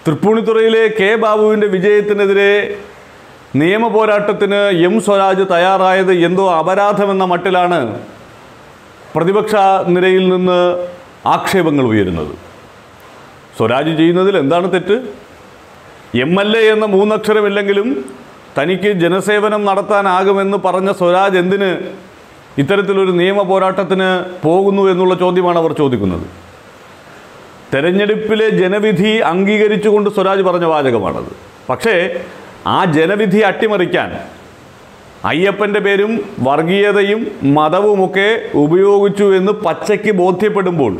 തൃപ്പൂണിത്തുറയിലെ K ബാബുവിൻ്റെ വിജയത്തിനെതിരെ നിയമ പോരാട്ടത്തിന് എം സ്വരാജ് തയ്യാറായത് എന്തോ അപരാധമെന്ന മട്ടിലാണ് പ്രതിപക്ഷ നിരയിൽ നിന്ന് ആക്ഷേപങ്ങൾ ഉയരുന്നത് സ്വരാജ് ചെയ്യുന്നതിൽ എന്താണ് തെറ്റ് എം എൽ എ എന്ന മൂന്നക്ഷരമില്ലെങ്കിലും തനിക്ക് ജനസേവനം നടത്താനാകുമെന്ന് പറഞ്ഞ സ്വരാജ് എന്തിന് ഇത്തരത്തിലൊരു നിയമ പോരാട്ടത്തിന് പോകുന്നു എന്നുള്ള ചോദ്യമാണ് അവർ ചോദിക്കുന്നത് തെരഞ്ഞെടുപ്പിലെ ജനവിധി അംഗീകരിച്ചുകൊണ്ട് സ്വരാജ് പറഞ്ഞ വാചകമാണത് പക്ഷേ ആ ജനവിധി അട്ടിമറിക്കാൻ അയ്യപ്പൻ്റെ പേരും വർഗീയതയും മതവുമൊക്കെ ഉപയോഗിച്ചു എന്ന് പച്ചയ്ക്ക് ബോധ്യപ്പെടുമ്പോൾ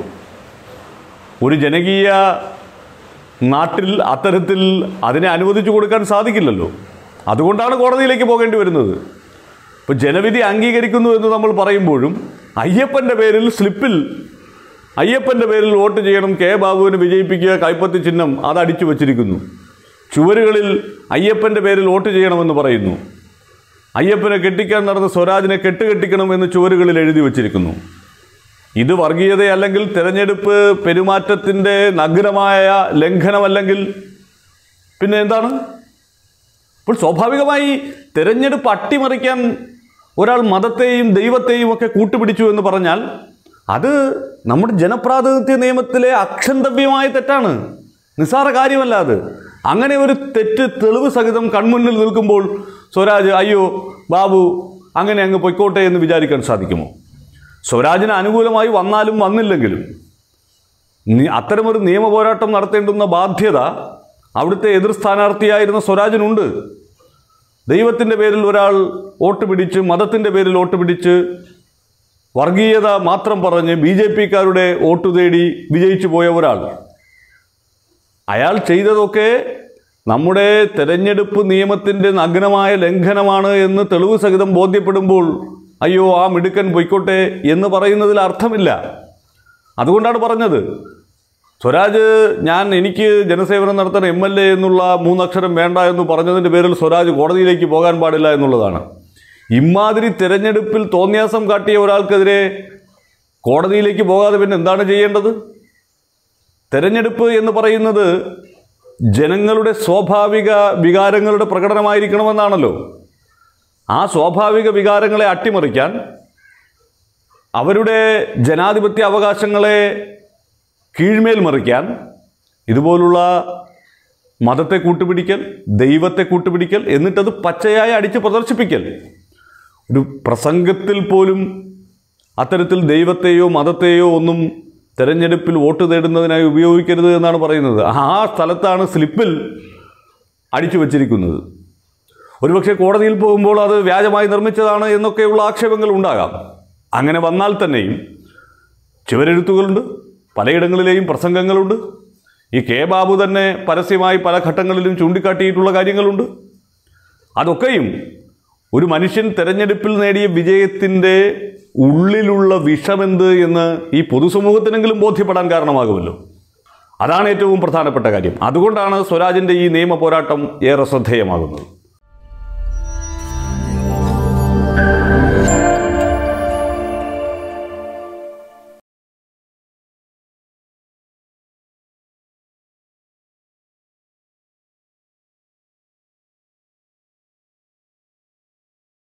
ഒരു ജനകീയ നാട്ടിൽ അത്തരത്തിൽ അതിനെ അനുവദിച്ചു കൊടുക്കാൻ സാധിക്കില്ലല്ലോ അതുകൊണ്ടാണ് കോടതിയിലേക്ക് പോകേണ്ടി വരുന്നത് ഇപ്പോൾ ജനവിധി അംഗീകരിക്കുന്നു എന്ന് നമ്മൾ പറയുമ്പോഴും അയ്യപ്പൻ്റെ പേരിൽ സ്ലിപ്പിൽ അയ്യപ്പൻ്റെ പേരിൽ വോട്ട് ചെയ്യണം കെ ബാബുവിനെ വിജയിപ്പിക്കുക കൈപ്പത്തി ചിഹ്നം അത് അടിച്ചു വച്ചിരിക്കുന്നു ചുവരുകളിൽ അയ്യപ്പൻ്റെ പേരിൽ വോട്ട് ചെയ്യണമെന്ന് പറയുന്നു അയ്യപ്പനെ കെട്ടിക്കാൻ നടന്ന സ്വരാജിനെ കെട്ടുകെട്ടിക്കണമെന്ന് ചുവരുകളിൽ എഴുതി വച്ചിരിക്കുന്നു ഇത് വർഗീയതയല്ലെങ്കിൽ തെരഞ്ഞെടുപ്പ് പെരുമാറ്റത്തിൻ്റെ നഗ്നമായ ലംഘനമല്ലെങ്കിൽ പിന്നെ എന്താണ് അപ്പോൾ സ്വാഭാവികമായി തെരഞ്ഞെടുപ്പ് അട്ടിമറിക്കാൻ ഒരാൾ മതത്തെയും ദൈവത്തെയും ഒക്കെ കൂട്ടുപിടിച്ചു എന്ന് പറഞ്ഞാൽ അത് നമ്മുടെ ജനപ്രാതിനിധ്യ നിയമത്തിലെ അക്ഷന്തവ്യമായ തെറ്റാണ് നിസ്സാര കാര്യമല്ല അത് അങ്ങനെ ഒരു തെറ്റ് തെളിവ് സഹിതം കൺമുന്നിൽ നിൽക്കുമ്പോൾ സ്വരാജ് അയ്യോ ബാബു അങ്ങനെ അങ്ങ് പൊയ്ക്കോട്ടെ എന്ന് വിചാരിക്കാൻ സാധിക്കുമോ സ്വരാജിന് അനുകൂലമായി വന്നാലും വന്നില്ലെങ്കിലും നി- അത്തരമൊരു നിയമ പോരാട്ടം നടത്തേണ്ടുന്ന ബാധ്യത അവിടുത്തെ എതിർ സ്ഥാനാർത്ഥിയായിരുന്ന സ്വരാജിനുണ്ട് ദൈവത്തിൻ്റെ പേരിൽ ഒരാൾ വോട്ട് പിടിച്ച് മതത്തിൻ്റെ പേരിൽ വോട്ട് പിടിച്ച് വർഗീയത മാത്രം പറഞ്ഞ് ബി ജെ പിക്കാരുടെ വോട്ട് തേടി വിജയിച്ചു പോയ ഒരാൾ അയാൾ ചെയ്തതൊക്കെ നമ്മുടെ തെരഞ്ഞെടുപ്പ് നിയമത്തിൻ്റെ നഗ്നമായ ലംഘനമാണ് എന്ന് തെളിവ് സഹിതം ബോധ്യപ്പെടുമ്പോൾ അയ്യോ ആ മിടുക്കൻ പൊയ്ക്കോട്ടെ എന്ന് പറയുന്നതിൽ അർത്ഥമില്ല അതുകൊണ്ടാണ് പറഞ്ഞത് സ്വരാജ് ഞാൻ എനിക്ക് ജനസേവനം നടത്താൻ എം എൽ എ എന്നുള്ള മൂന്നക്ഷരം വേണ്ട എന്ന് പറഞ്ഞതിൻ്റെ പേരിൽ സ്വരാജ് കോടതിയിലേക്ക് പോകാൻ പാടില്ല എന്നുള്ളതാണ് ഇമാതിരി തെരഞ്ഞെടുപ്പിൽ തോന്നിയാസം കാട്ടിയ ഒരാൾക്കെതിരെ കോടതിയിലേക്ക് പോകാതെ പിന്നെ എന്താണ് ചെയ്യേണ്ടത് തെരഞ്ഞെടുപ്പ് എന്ന് പറയുന്നത് ജനങ്ങളുടെ സ്വാഭാവിക വികാരങ്ങളുടെ പ്രകടനമായിരിക്കണമെന്നാണല്ലോ ആ സ്വാഭാവിക വികാരങ്ങളെ അട്ടിമറിക്കാൻ അവരുടെ ജനാധിപത്യ അവകാശങ്ങളെ കീഴ്മേൽ മറിക്കാൻ ഇതുപോലുള്ള മതത്തെ കൂട്ടുപിടിക്കൽ ദൈവത്തെ കൂട്ടുപിടിക്കൽ എന്നിട്ടത് പച്ചയായി അടിച്ച് പ്രദർശിപ്പിക്കൽ ഒരു പ്രസംഗത്തിൽ പോലും അത്തരത്തിൽ ദൈവത്തെയോ മതത്തെയോ ഒന്നും തെരഞ്ഞെടുപ്പിൽ വോട്ട് തേടുന്നതിനായി ഉപയോഗിക്കരുത് എന്നാണ് പറയുന്നത് ആ സ്ഥലത്താണ് സ്ലിപ്പിൽ അടിച്ചു വച്ചിരിക്കുന്നത് ഒരുപക്ഷെ കോടതിയിൽ പോകുമ്പോൾ അത് വ്യാജമായി നിർമ്മിച്ചതാണ് എന്നൊക്കെയുള്ള ആക്ഷേപങ്ങൾ ഉണ്ടാകാം അങ്ങനെ വന്നാൽ തന്നെയും ചുവരെഴുത്തുകളുണ്ട് പലയിടങ്ങളിലെയും പ്രസംഗങ്ങളുണ്ട് ഈ കെ ബാബു തന്നെ പരസ്യമായി പല ഘട്ടങ്ങളിലും ചൂണ്ടിക്കാട്ടിയിട്ടുള്ള കാര്യങ്ങളുണ്ട് അതൊക്കെയും ഒരു മനുഷ്യൻ തെരഞ്ഞെടുപ്പിൽ നേടിയ വിജയത്തിൻ്റെ ഉള്ളിലുള്ള വിഷമെന്ത് എന്ന് ഈ പൊതുസമൂഹത്തിനെങ്കിലും ബോധ്യപ്പെടാൻ കാരണമാകുമല്ലോ അതാണ് ഏറ്റവും പ്രധാനപ്പെട്ട കാര്യം അതുകൊണ്ടാണ് സ്വരാജിൻ്റെ ഈ നിയമ പോരാട്ടം ഏറെ ശ്രദ്ധേയമാകുന്നത്